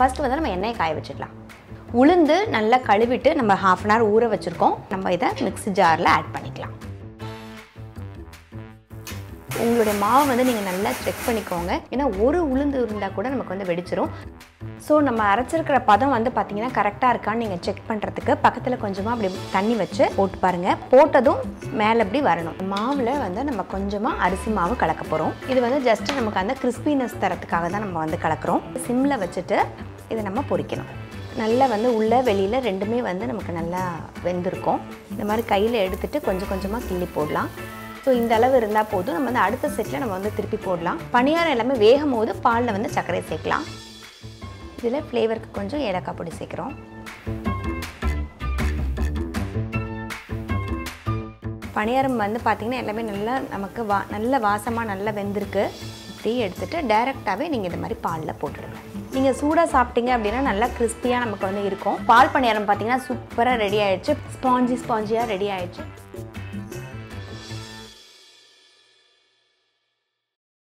first வந்து நம்ம எண்ணெயை காய வச்சிடலாம் உளுந்து நல்லா கழுவிட்டு நம்ம ஹாஃப் அன் ஹவர் ஊற வச்சுருக்கோம் நம்ம இதை மிக்ஸி ஜாரில் ஆட் பண்ணிக்கலாம் உங்களுடைய மாவு வந்து நீங்கள் நல்லா செக் பண்ணிக்கோங்க ஏன்னா ஒரு உளுந்து இருந்தால் கூட நமக்கு வந்து வெடிச்சிரும் ஸோ நம்ம அரைச்சிருக்கிற பதம் வந்து பார்த்தீங்கன்னா கரெக்டாக இருக்கான்னு நீங்கள் செக் பண்ணுறதுக்கு பக்கத்தில் கொஞ்சமாக அப்படி தண்ணி வச்சு போட்டு பாருங்கள் போட்டதும் மேலே அப்படி வரணும் மாவில் வந்து நம்ம கொஞ்சமாக அரிசி மாவு கலக்க போகிறோம் இது வந்து ஜஸ்ட் நமக்கு அந்த கிறிஸ்பினஸ் தரத்துக்காக தான் நம்ம வந்து கலக்கிறோம் சிம்மில் வச்சுட்டு இதை நம்ம பொரிக்கணும் நல்லா வந்து உள்ளே வெளியில் ரெண்டுமே வந்து நமக்கு நல்லா வெந்திருக்கும் இந்த மாதிரி கையில் எடுத்துட்டு கொஞ்சம் கொஞ்சமாக கிள்ளி போடலாம் ஸோ இந்த அளவு இருந்தால் போதும் நம்ம வந்து அடுத்த செட்டில் நம்ம வந்து திருப்பி போடலாம் பணியாரம் எல்லாமே வேகும் போது பாலில் வந்து சர்க்கரை சேர்க்கலாம் இதில் ஃப்ளேவருக்கு கொஞ்சம் ஏலக்காய் பொடி சேர்க்குறோம் பணியாரம் வந்து பார்த்திங்கன்னா எல்லாமே நல்லா நமக்கு வா நல்ல வாசமாக நல்லா வெந்திருக்கு இப்படி எடுத்துகிட்டு டைரெக்டாகவே நீங்கள் இந்த மாதிரி பாலில் போட்டுடுங்க நீங்கள் சூடாக சாப்பிட்டீங்க அப்படின்னா நல்லா கிறிஸ்பியாக நமக்கு வந்து இருக்கும் பால் பணியாரம் பார்த்தீங்கன்னா சூப்பராக ரெடி ஆயிடுச்சு ஸ்பாஞ்சி ஸ்பாஞ்சியாக ரெடி ஆயிடுச்சு